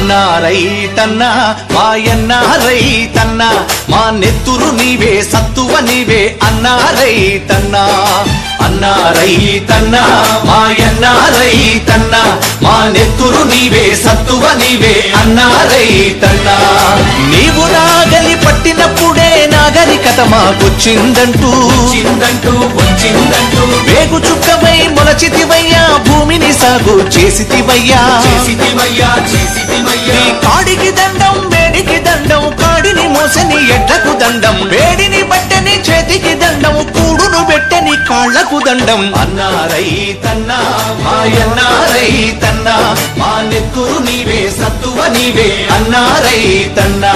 అన్నా రైతన్నా మాయన్న రైతన్నా మా నెత్తురు నీవే సత్తువ నీవే అన్నా రైతన్నా అన్నా రైతన్నా మాయన్న రైతన్నా మా నెత్తురు నీవే సత్తువ నీవే అన్నా రైతన్నా నీవు నాగలి పట్టినప్పుడే నాగరికత మాకొచ్చిందంటూ వచ్చిందంటూ వచ్చిందంటూ వేగు చుక్కవై మొలచితివయ్యా భూమిని సాగు చేసితివయ్యా చేసితివయ్యా చేసితివయ్యా నీ కాడికి దండం వేడికి దండం కాడిని మోసని ఎడ్లకు దండం వేడిని బట్టని చేతికి దండం కూడును పెట్టని కాళ్లకు దండం అన్నా రైతన్నా మాయన్నా రైతన్నా మా నెత్తురు నీవే సత్తువ నీవే అన్నా రైతన్నా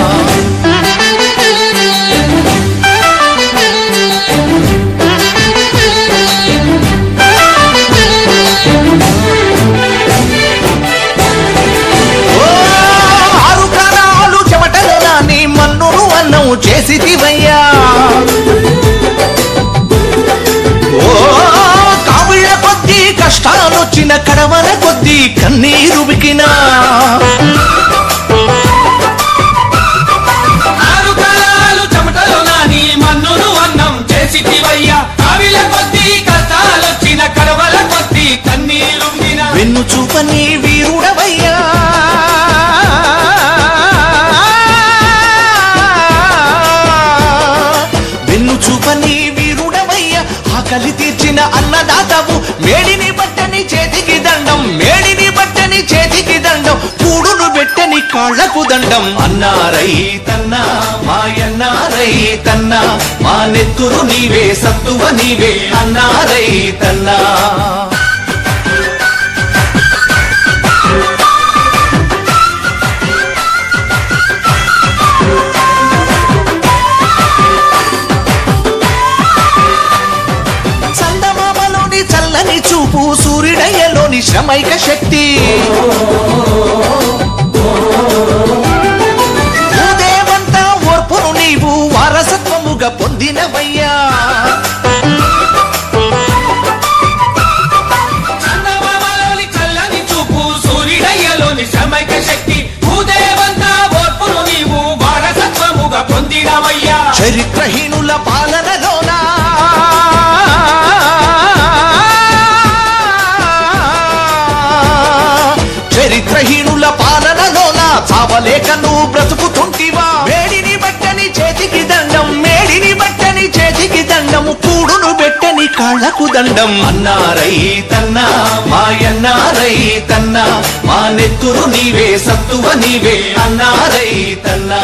ఓ, ఆరు కణాలు చెమటలు నాని మన్నును అన్నం చేసితివయ్యా ఓ కావిళ్ళ కొద్దీ కష్టాలొచ్చిన కడవల కొద్దీ కన్నీరు బికినా ఆరు కాలాలు చెమటలు నాని మన్నును అన్నం చేసితివయ్యా కావిల కొద్దీ కష్టాలొచ్చిన కడవల కొద్దీ కన్నీరుండిన వెన్ను చూపని వీరుడవయ్యా వెన్ను చూపని వీరుడవయ్యా ఆకలి తీర్చిన అన్నదాతవు మేడిని బట్టని చేతికి దండం మేడిని బట్టని చేతికి దండం కూడును పెట్టని కాళ్లకు దండం అన్నా రైతన్నా మాయన్నా రైతన్నా మా నెత్తురు నీవే సత్తువ నీవే అన్నా రైతన్నా చందమామలోని చల్లని చూపు సూర్యుడయ్యలోని శ్రమైక శక్తి భూదేవంతా ఓర్పును నీవు వారసత్వముగా పొందినవయ్యా చందమామలోని చల్లని చూపు సూర్యుడయ్యలోని శ్రమైక శక్తి భూదేవంతా ఓర్పును నీవు వారసత్వముగా పొందినవయ్యా చరిత్రహీనుల పాలనలోనా చరిత్రహీనుల పాలనలోన చావలేక నువ్వు బ్రతుకుతుంటివా మేడిని బట్టని చేతికి దండం మేడిని బట్టని చేతికి దండము కూడును పెట్టని కాళ్లకు దండం అన్నా రైతన్నా మాయన్నా రైతన్నా మా నెత్తురు నీవే సత్తువ నీవే అన్నా రైతన్నా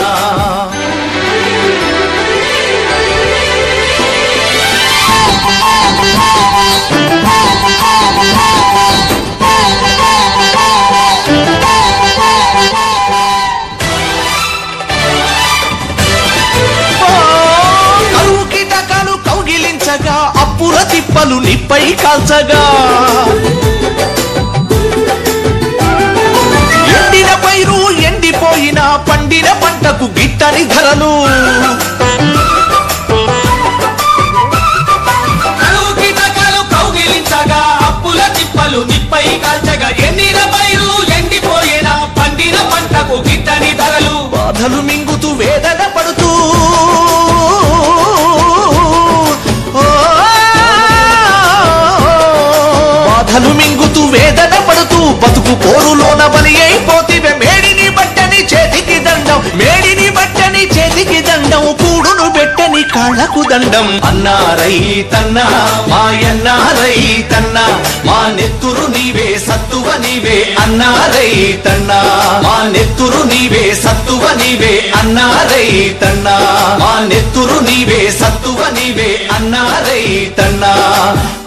కరువు కీటకాలు కౌగిలించగా అప్పుల తిప్పలు నిప్పై కాల్చగా ఎండిన పైరు ఎండిపోయిన పండిన పంటకు గిట్టని ధరలు కరువు కీటకాలు కౌగిలించగా అప్పుల తిప్పలు నిప్పై కాల్చగా ఎండిన పైరు ఎండిపోయిన పండిన పంటకు గిట్టని ధరలు బాధలు మింగుతూ వేదన పడుతూ ఓ, బాధలు మింగుతూ వేదన పడుతూ బతుకు పోరులోన బలి అయిపోతివే మేడిని బట్టని చేతికి దండం మేడిని బట్టని చేతికి దండం కూడును పెట్టని కాళ్లకు దండం అన్నా రైతన్నా మాయన్నా రైతన్నా మా నెత్తురు నీవే సత్తువ నీవే అన్నా రైతన్నా మా నెత్తురు నీవే సత్తువ నీవే అన్నా రైతన్నా మా నెత్తురు నీవే సత్తువ నీవే అన్నా రైతన్నా